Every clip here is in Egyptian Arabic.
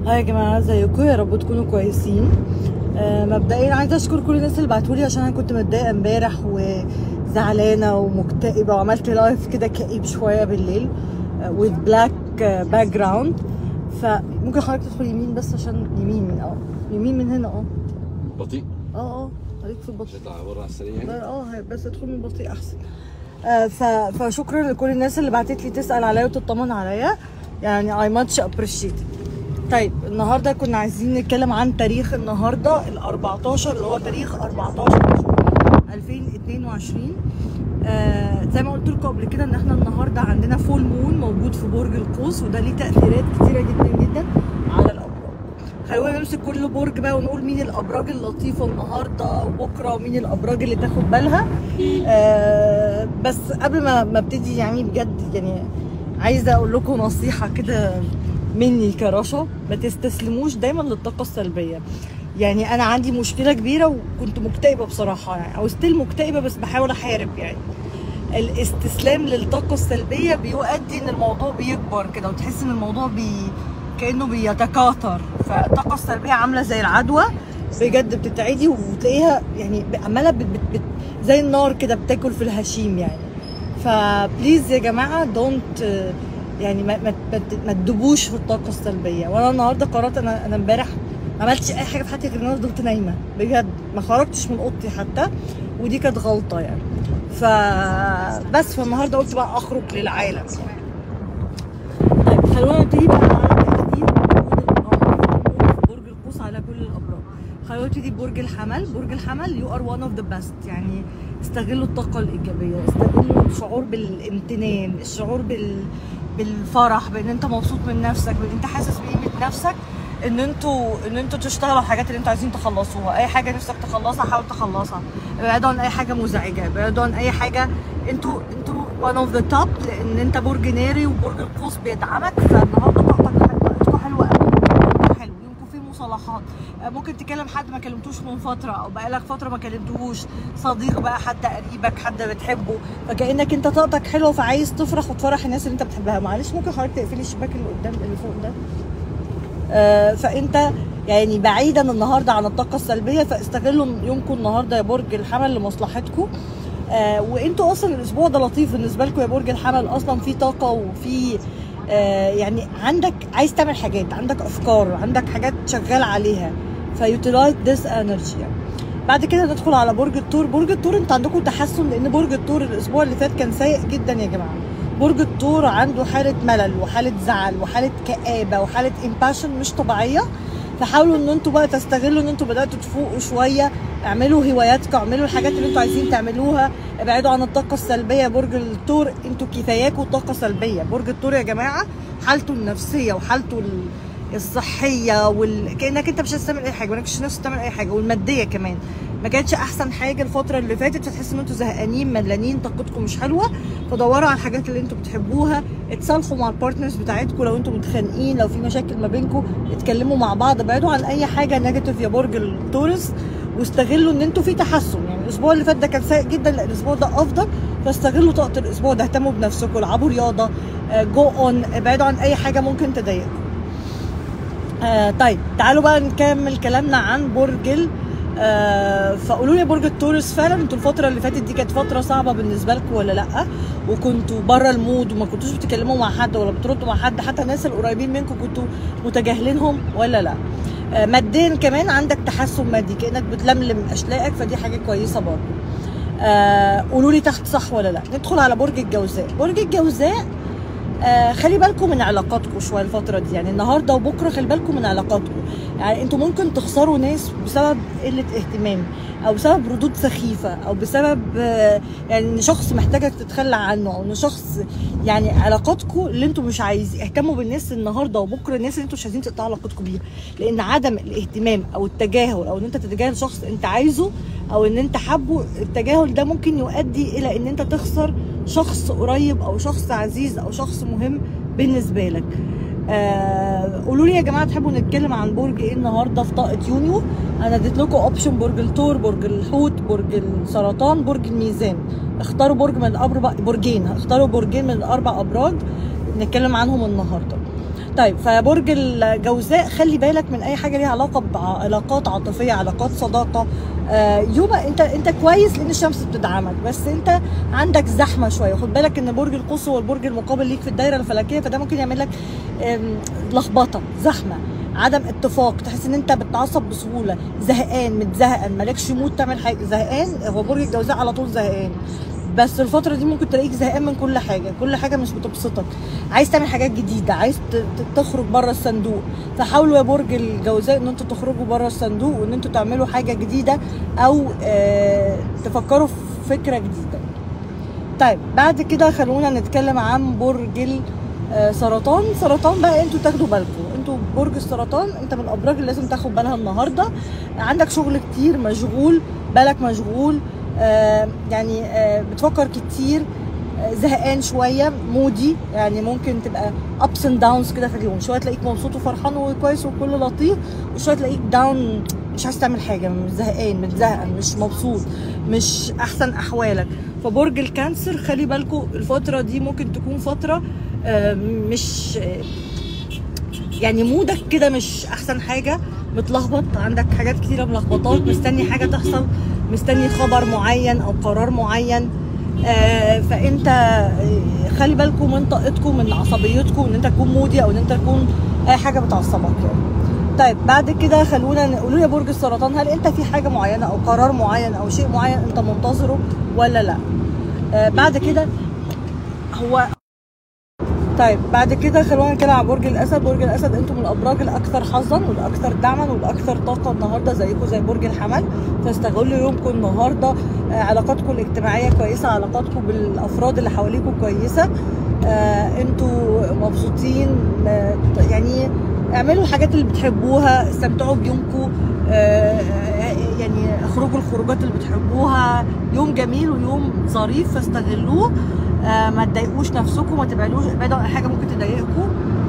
هاي يا جماعه ازيكم يا رب تكونوا كويسين آه مبدئيا عايزه اشكر كل الناس اللي بعتولي عشان انا كنت متضايقه امبارح وزعلانه ومكتئبه وعملت لايف كده كئيب شويه بالليل with black باك جراوند فممكن حضرتك تدخل يمين بس عشان يمين اه يمين من هنا اه بطيء اه اه خليك في البطيء نطلع بره على السريع يعني اه هي- بس ادخل من البطيء احسن آه ف- فشكرا لكل الناس اللي بعتت لي تسال عليا وتطمن عليا يعني اي ماتش ابريشيت طيب النهارده كنا عايزين نتكلم عن تاريخ النهارده ال 14 اللي هو تاريخ 14 2022 آه زي ما قلت لكم قبل كده ان احنا النهارده عندنا فول مون موجود في برج القوس وده ليه تاثيرات كتيره جدا جدا على الابراج خلونا نمسك كل برج بقى ونقول مين الابراج اللطيفه النهارده وبكره ومين الابراج اللي تاخد بالها آه بس قبل ما ما ابتدي يعني بجد يعني عايزه اقول لكم نصيحه كده مني كرشا ما تستسلموش دايما للطاقه السلبيه يعني انا عندي مشكله كبيره وكنت مكتئبه بصراحه يعني او ستيل مكتئبه بس بحاول احارب يعني الاستسلام للطاقة السلبية بيؤدي ان الموضوع بيكبر كده وتحس ان الموضوع بي كأنه بيتكاثر فالطاقة السلبية عاملة زي العدوى بجد بتتعدي وتلاقيها يعني عمالة بت بت بت زي النار كده بتاكل في الهشيم يعني فبليز يا جماعة دونت يعني ما ما ما- ما تدبوش في الطاقة السلبية وانا النهارده قررت انا انا امبارح ما عملتش اي حاجة في حياتي غير ان انا فضلت نايمة بجد ما خرجتش من اوضتي حتى ودي كانت غلطة يعني فبس فالنهارده قلت بقى اخرج للعالم طيب خلونا نبتدي بقى على تحديد برج القوس على كل الابراج خلونا نبتدي ببرج الحمل برج الحمل يو ار وان اوف ذا بيست يعني استغلوا الطاقه الايجابيه استغلوا الشعور بالامتنان الشعور بال بالفرح بان انت مبسوط من نفسك بان انت حاسس بقيمه نفسك ان انتوا ان انتوا تشتغلوا على الحاجات اللي انتوا عايزين تخلصوها اي حاجه نفسك تخلصها حاول تخلصها ابعدوا عن اي حاجه مزعجه ابعدوا عن اي حاجه انتوا انتوا one اوف ذا توب لان انت برج ناري وبرج القوس بيدعمك فالنهارده طاقتك حلوه انتوا حلوه قوي يومكم حلو يومكم فيه مصالحات آه، ممكن تكلم حد ما كلمتوش من فتره او بقالك فتره ما كلمتوش صديق بقى حد قريبك حد بتحبه فكانك انت طاقتك حلوه فعايز تفرح وتفرح الناس اللي انت بتحبها معلش ممكن حضرتك تقفلي الشباك اللي قدام اللي فوق ده آه، فانت يعني بعيدا النهارده عن الطاقه السلبيه فاستغلوا يومكم النهارده يا برج الحمل لمصلحتكم آه وانتوا اصلا الاسبوع ده لطيف بالنسبه لكم يا برج الحمل اصلا في طاقه وفي آه يعني عندك عايز تعمل حاجات عندك افكار عندك حاجات شغال عليها فيوتيلايز ذس انرجي يعني. بعد كده ندخل على برج الثور برج الثور انت عندكم تحسن لان برج الثور الاسبوع اللي فات كان سيء جدا يا جماعه برج الثور عنده حاله ملل وحاله زعل وحاله كآبه وحاله امباشن مش طبيعيه فحاولوا ان انتوا بقى تستغلوا ان انتوا بداتوا تفوقوا شويه اعملوا هواياتكم اعملوا الحاجات اللي انتوا عايزين تعملوها ابعدوا عن الطاقه السلبيه يا برج الثور انتوا كفاياكوا طاقه سلبيه برج الثور يا جماعه حالته النفسيه وحالته ال- الصحيه وال... كانك انت مش عايز تعمل اي حاجه مالكش نفس تعمل اي حاجه والماديه كمان ما كانتش احسن حاجه الفتره اللي فاتت فتحس ان انتوا زهقانين ملانين طاقتكم مش حلوه فدوروا على الحاجات اللي انتوا بتحبوها اتصالحوا مع البارتنرز بتاعتكم لو انتوا متخانقين لو في مشاكل ما بينكم اتكلموا مع بعض ابعدوا عن اي حاجه نيجاتيف يا برج التورس واستغلوا ان انتوا في تحسن يعني الاسبوع اللي فات ده كان سيء جدا لا الاسبوع ده افضل فاستغلوا طاقه الاسبوع ده اهتموا بنفسكم العبوا رياضه جو اون ابعدوا عن اي حاجه ممكن تضايقكم آه طيب تعالوا بقى نكمل كلامنا عن برج ال آه فقولوا لي برج التورس فعلا انتوا الفتره اللي فاتت دي كانت فتره صعبه بالنسبه لكم ولا لا وكنتوا بره المود وما كنتوش بتتكلموا مع حد ولا بتردوا مع حد حتى الناس القريبين منكم كنتوا متجاهلينهم ولا لا آه ماديا كمان عندك تحسن مادي كانك بتلملم اشلاءك فدي حاجه كويسه برضه آه قولوا لي تحت صح ولا لا ندخل على برج الجوزاء برج الجوزاء آه خلي بالكم من علاقاتكم شويه الفتره دي يعني النهارده وبكره خلي بالكم من علاقاتكم يعني انتوا ممكن تخسروا ناس بسبب قله اهتمام او بسبب ردود سخيفه او بسبب آه يعني ان شخص محتاجك تتخلى عنه او ان شخص يعني علاقاتكم اللي انتوا مش عايزين اهتموا بالناس النهارده وبكره الناس اللي انتوا مش عايزين تقطعوا علاقتكم بيها لان عدم الاهتمام او التجاهل او ان انت تتجاهل شخص انت عايزه او ان انت حابه التجاهل ده ممكن يؤدي الى ان انت تخسر شخص قريب او شخص عزيز او شخص مهم بالنسبه لك آه قولوا لي يا جماعه تحبوا نتكلم عن برج ايه النهارده في طاقه يونيو انا اديت لكم اوبشن برج الثور برج الحوت برج السرطان برج الميزان اختاروا برج من الاربع برجين اختاروا برجين من الاربع ابراج نتكلم عنهم النهارده طيب فبرج الجوزاء خلي بالك من اي حاجه ليها علاقه بعلاقات عاطفيه علاقات صداقه آه يوم انت انت كويس لان الشمس بتدعمك بس انت عندك زحمه شويه خد بالك ان برج القوس هو البرج المقابل ليك في الدايره الفلكيه فده ممكن يعمل لك آم، لخبطه زحمه عدم اتفاق تحس ان انت بتتعصب بسهوله زهقان متزهقان مالكش مود تعمل حاجه زهقان هو برج الجوزاء على طول زهقان بس الفترة دي ممكن تلاقيك زهقان من كل حاجة، كل حاجة مش بتبسطك، عايز تعمل حاجات جديدة، عايز ت- ت- تخرج بره الصندوق، فحاولوا يا برج الجوزاء ان انتوا تخرجوا بره الصندوق وان انتوا تعملوا حاجة جديدة او آه تفكروا في فكرة جديدة. طيب بعد كده خلونا نتكلم عن برج السرطان سرطان بقى انتوا تاخدوا بالكم انتوا برج السرطان انت من الابراج اللي لازم تاخد بالها النهارده عندك شغل كتير مشغول بالك مشغول آه يعني آه بتفكر كتير آه زهقان شويه مودي يعني ممكن تبقى ابس اند داونز كده في اليوم شويه تلاقيك مبسوط وفرحان وكويس وكل لطيف وشويه تلاقيك داون مش عايز تعمل حاجه مش زهقان متزهقان مش مبسوط مش احسن احوالك فبرج الكانسر خلي بالكم الفتره دي ممكن تكون فتره آه، مش آه، يعني مودك كده مش احسن حاجه متلخبط عندك حاجات كتيره ملخبطاك مستني حاجه تحصل مستني خبر معين او قرار معين آه، فانت آه، خلي بالكم من طاقتكم من عصبيتكم ان انت تكون مودي او ان انت تكون اي حاجه بتعصبك يعني طيب بعد كده خلونا نقولوا يا برج السرطان هل انت في حاجه معينه او قرار معين او شيء معين انت منتظره ولا لا آه بعد كده هو طيب بعد كده خلونا نتكلم عن برج الاسد برج الاسد انتم من الابراج الاكثر حظا والاكثر دعما والاكثر طاقه النهارده زيكم زي برج الحمل فاستغلوا يومكم النهارده آه، علاقاتكم الاجتماعيه كويسه علاقاتكم بالافراد اللي حواليكم كويسه آه، انتوا مبسوطين آه، يعني اعملوا الحاجات اللي بتحبوها استمتعوا بيومكم آه، يعني اخرجوا الخروجات اللي بتحبوها يوم جميل ويوم ظريف فاستغلوه آه، ما تضايقوش نفسكم ما تبعدوش ابعدوا عن حاجه ممكن تضايقكم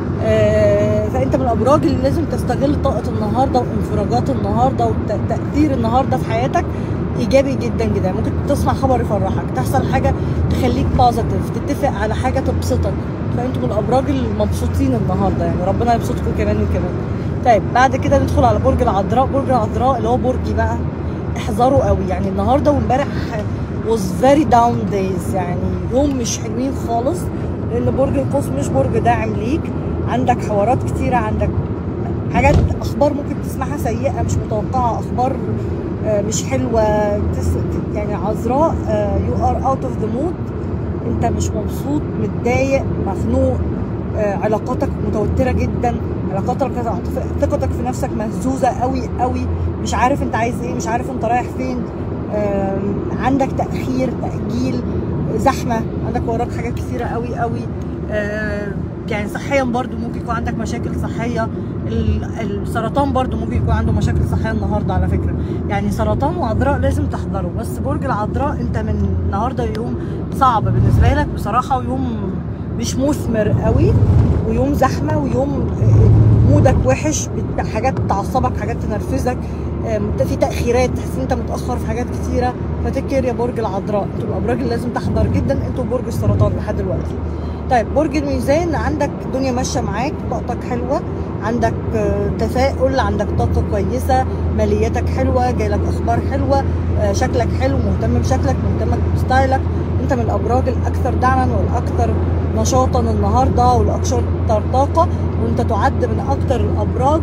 آه، فانت من الابراج اللي لازم تستغل طاقه النهارده وانفراجات النهارده وتاثير النهارده في حياتك ايجابي جدا جدا ممكن تسمع خبر يفرحك تحصل حاجه تخليك بوزيتيف تتفق على حاجه تبسطك فانتوا من الابراج المبسوطين النهارده يعني ربنا يبسطكم كمان وكمان طيب بعد كده ندخل على برج العذراء برج العذراء اللي هو برجي بقى احذروا قوي يعني النهارده وامبارح was very down days يعني يوم مش حلوين خالص لان برج القوس مش برج داعم ليك عندك حوارات كتيره عندك حاجات اخبار ممكن تسمعها سيئه مش متوقعه اخبار آه، مش حلوه تس... يعني عذراء يو ار اوت اوف ذا مود انت مش مبسوط متضايق مخنوق آه، علاقاتك متوتره جدا علاقاتك العاطفية- ثقتك في نفسك مهزوزه قوي قوي مش عارف انت عايز ايه مش عارف انت رايح فين آم، عندك تاخير تاجيل زحمه عندك وراك حاجات كثيره قوي قوي آه، يعني صحيا برضو ممكن يكون عندك مشاكل صحيه ال- السرطان برضو ممكن يكون عنده مشاكل صحيه النهارده على فكره يعني سرطان وعذراء لازم تحضره بس برج العذراء انت من النهارده يوم صعب بالنسبه لك بصراحه ويوم مش مثمر قوي ويوم زحمه ويوم آه، مودك وحش بت- حاجات تعصبك حاجات تنرفزك آم، في تاخيرات تحس ان انت متاخر في حاجات كتيره فتكر يا برج العذراء انتوا الابراج اللي لازم تحضر جدا انتوا برج السرطان لحد دلوقتي طيب برج الميزان عندك الدنيا ماشيه معاك طاقتك حلوه عندك آه، تفاؤل عندك طاقه كويسه مالياتك حلوه جايلك اخبار حلوه آه، شكلك حلو مهتم بشكلك مهتم بستايلك انت من الابراج الاكثر دعما والاكثر نشاطا النهارده والاكثر طاقه وانت تعد من اكثر الابراج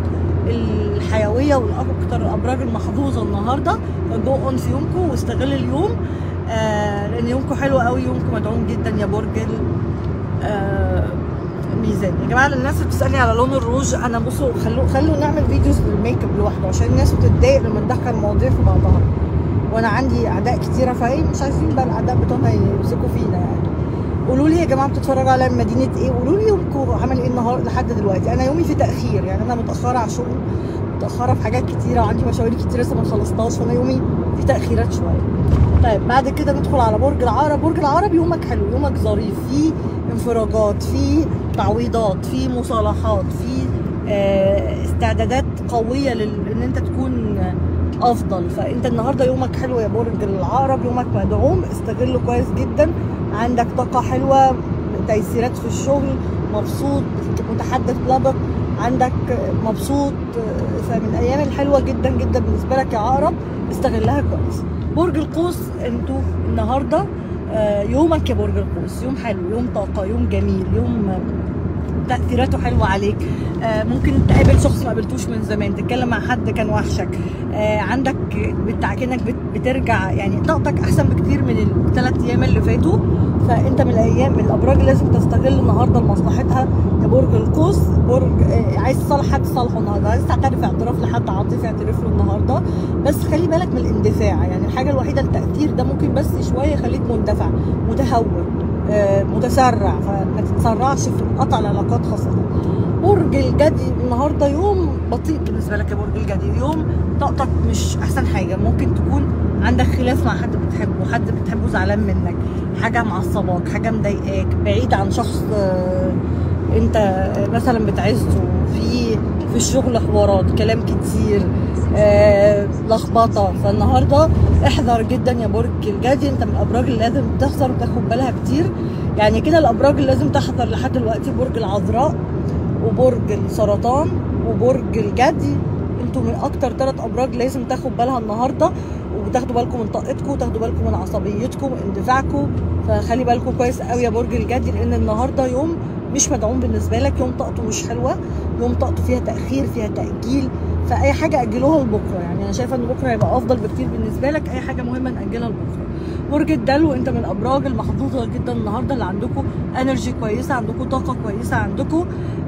الحيويه والاكثر الابراج المحظوظه النهارده جو اون في يومكم واستغل اليوم آه لان يومكم حلو قوي يومكم مدعوم جدا يا برج ال- آه ميزان يا جماعه الناس اللي بتسالني على لون الروج انا بصوا خلوا خلوا نعمل فيديوز للميك اب لوحده عشان الناس بتتضايق لما ندخل المواضيع في بعضها وانا عندي اعداء كتيره فايه مش عايزين بقى الاعداء بتوعنا يمسكوا فينا يعني قولوا لي يا جماعه بتتفرجوا على مدينه ايه قولوا لي يومكم عمل ايه النهارده لحد دلوقتي انا يومي في تاخير يعني انا متاخره على الشغل متاخره في حاجات كتيره وعندي مشاوير كتير لسه ما خلصتهاش فانا يومي في تاخيرات شويه طيب بعد كده ندخل على برج العقرب برج العقرب يومك حلو يومك ظريف في انفراجات في تعويضات في مصالحات في آه، استعدادات قويه لل- ان انت تكون افضل فانت النهارده يومك حلو يا برج العقرب يومك مدعوم استغله كويس جدا عندك طاقه حلوه تيسيرات في الشغل مبسوط متحدث لبق عندك مبسوط فمن الايام الحلوه جدا جدا بالنسبه لك يا عقرب استغلها كويس برج القوس انتوا النهارده آه، يومك يا برج القوس يوم حلو يوم طاقه يوم جميل يوم تاثيراته حلوه عليك آه، ممكن تقابل شخص ما قابلتوش من زمان تتكلم مع حد كان وحشك آه، عندك بتاع كانك بت- بترجع يعني طاقتك احسن بكتير من الثلاث ايام اللي فاتوا فانت من الايام من الابراج اللي لازم تستغل النهارده لمصلحتها يا برج القوس برج آه، عايز تصالح حد صالحه النهارده عايز تعترف اعتراف لحد عاطفي اعترف له النهارده بس خلي بالك من الاندفاع يعني الحاجه الوحيده التاثير ده ممكن بس شويه يخليك مندفع متهور آه، متسرع فما تتسرعش في قطع العلاقات خاصه برج الجدي النهارده يوم بطيء بالنسبه لك يا برج الجدي يوم طاقتك مش احسن حاجه ممكن تكون عندك خلاف مع حد بتحبه حد بتحبه زعلان منك حاجه معصباك حاجه مضايقاك بعيد عن شخص آه، انت مثلا بتعزه في في الشغل حوارات كلام كتير آه، لخبطه فالنهارده احذر جدا يا برج الجدي انت من الابراج اللي لازم تحذر وتاخد بالها كتير يعني كده الابراج اللي لازم تحذر لحد دلوقتي برج العذراء وبرج السرطان وبرج الجدي انتوا من اكتر ثلاث ابراج لازم تاخد بالها النهارده وتاخدوا بالكم من طاقتكم وتاخدوا بالكم من عصبيتكم واندفاعكم فخلي بالكم كويس قوي يا برج الجدي لان النهارده يوم مش مدعوم بالنسبه لك يوم طاقته مش حلوه يوم طاقته فيها تاخير فيها تاجيل فاي حاجه اجلوها لبكره يعني انا شايفه ان بكره هيبقى افضل بكتير بالنسبه لك اي حاجه مهمه ناجلها لبكره برج الدلو انت من الابراج المحظوظه جدا النهارده اللي عندكم انرجي كويسه عندكم طاقه كويسه عندكم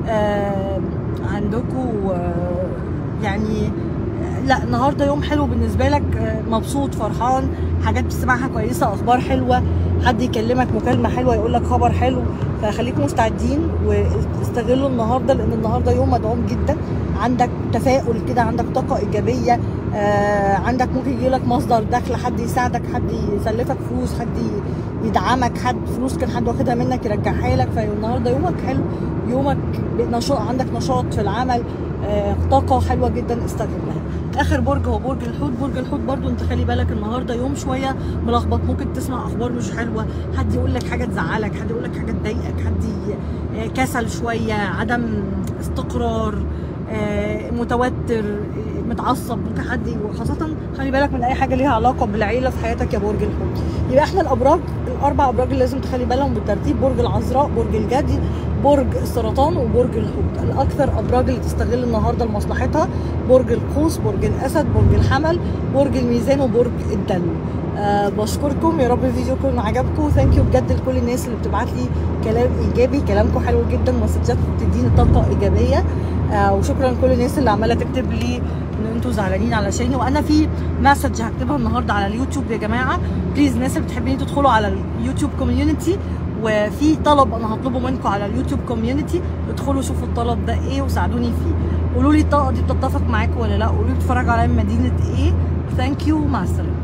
آه عندكم آه يعني لا النهارده يوم حلو بالنسبه لك آه، مبسوط فرحان حاجات بتسمعها كويسه اخبار حلوه حد يكلمك مكالمه حلوه يقول لك خبر حلو فخليكم مستعدين واستغلوا النهارده لان النهارده يوم مدعوم جدا عندك تفاؤل كده عندك طاقه ايجابيه آه عندك ممكن يجي لك مصدر دخل حد يساعدك حد يسلفك فلوس حد ي- يدعمك حد فلوس كان حد واخدها منك يرجعها لك فالنهارده يومك حلو يومك نشاط عندك نشاط في العمل آه طاقه حلوه جدا استغلها اخر برج هو برج الحوت برج الحوت برضو انت خلي بالك النهارده يوم شويه ملخبط ممكن تسمع اخبار مش حلوه حد يقول لك حاجه تزعلك حد يقول لك حاجه تضايقك حد ي- آه، كسل شويه عدم استقرار آه، متوتر آه، متعصب ممكن حد ي- وخاصه خلي بالك من اي حاجه ليها علاقه بالعيله في حياتك يا برج الحوت يبقى احنا الابراج الاربع ابراج اللي لازم تخلي بالهم بالترتيب برج العذراء برج الجدي برج السرطان وبرج الحوت الاكثر ابراج اللي تستغل النهارده لمصلحتها برج القوس برج الاسد برج الحمل برج الميزان وبرج الدلو أه بشكركم يا رب الفيديو يكون عجبكم ثانك يو بجد لكل الناس اللي بتبعت لي كلام ايجابي كلامكم حلو جدا مسجات بتديني طاقه ايجابيه أه وشكرا لكل الناس اللي عماله تكتب لي ان انتوا زعلانين علشاني وانا في مسج هكتبها النهارده على اليوتيوب يا جماعه بليز الناس اللي بتحبين تدخلوا على اليوتيوب كوميونتي وفي طلب انا هطلبه منكم على اليوتيوب كوميونتي ادخلوا شوفوا الطلب ده ايه وساعدوني فيه قولوا لي الطاقه دي بتتفق معاكم ولا لا قولوا لي بتتفرجوا عليا من مدينه ايه ثانك يو مع السلامه